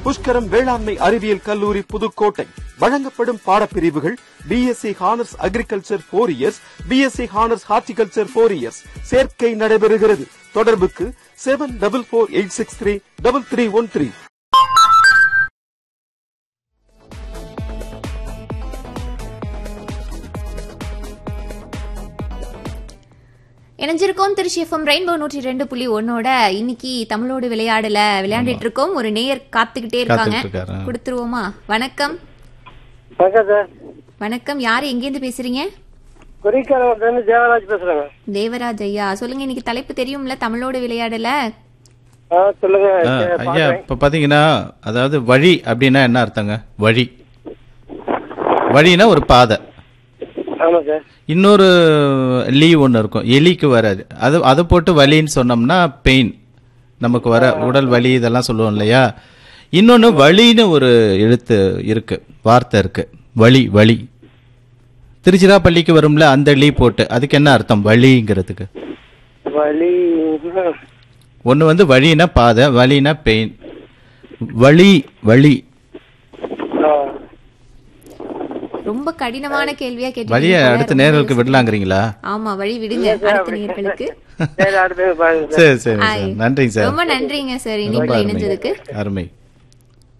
புஷ்கரம் வேளாண்மை அறிவியல் கல்லூரி புதுக்கோட்டை வழங்கப்படும் பாடப்பிரிவுகள் BSc honours agriculture four years BSc honours horticulture four years சேர்க்கை நடைபெறுகிறது தொடர்புக்கு seven double four eight six three double three one three இணைஞ்சிருக்கோம் திருச்சி எஃப்எம் ரெயின்போ நூற்றி ரெண்டு புள்ளி ஒன்னோட இன்னைக்கு தமிழோடு விளையாடல விளையாண்டுட்டு இருக்கோம் ஒரு நேயர் காத்துக்கிட்டே இருக்காங்க காத்துக்கிட்டு இருக்காரு. கொடுத்துருவோமா வணக்கம் வணக்கம் சார் வணக்கம் யார் எங்கேருந்து பேசுறீங்க குறிக்காலத்துலேருந்து தேவராஜ் பேசுறேங்க தேவராஜ் ஐயா சொல்லுங்க இன்னைக்கு தலைப்பு தெரியும்ல தமிழோடு விளையாடல ஆ சொல்லுங்க ஆ, சரி, ஐயா பார்க்கறேன். இப்ப பாத்தீங்கன்னா அதாவது வழி அப்படின்னா என்ன அர்த்தங்க வழி வழினா ஒரு பாதை ஆமா சார் இன்னொரு லீ ஒன்று இருக்கும் எலிக்கு வராது அது அதை போட்டு வலின்னு சொன்னோம்னா பெயின் நமக்கு வர உடல் வலி இதெல்லாம் சொல்லுவோம் இல்லையா இன்னொன்று வலின்னு ஒரு எழுத்து இருக்கு வார்த்தை இருக்கு வலி வலி திருச்சிராப்பள்ளிக்கு வரும்ல அந்த லீ போட்டு அதுக்கு என்ன அர்த்தம் வலிங்கிறதுக்கு வலி ஒன்று வந்து வழினா பாதை வலினா பெயின் வலி வலி ஆ, ரொம்ப கடினமான கேள்வியா வழியை கேட்டு அடுத்த நேர்களுக்கு விடலாங்கிறீங்களா ஆமா வழி விடுங்க அடுத்த நேர்களுக்கு சரி அடுத்து பாருங்க சார் சரி சரி சார் நன்றிங்க சார் ரொம்ப நன்றிங்க சார் ரொம்ப இனிப்புல அருமை இணைஞ்சதுக்கு அருமை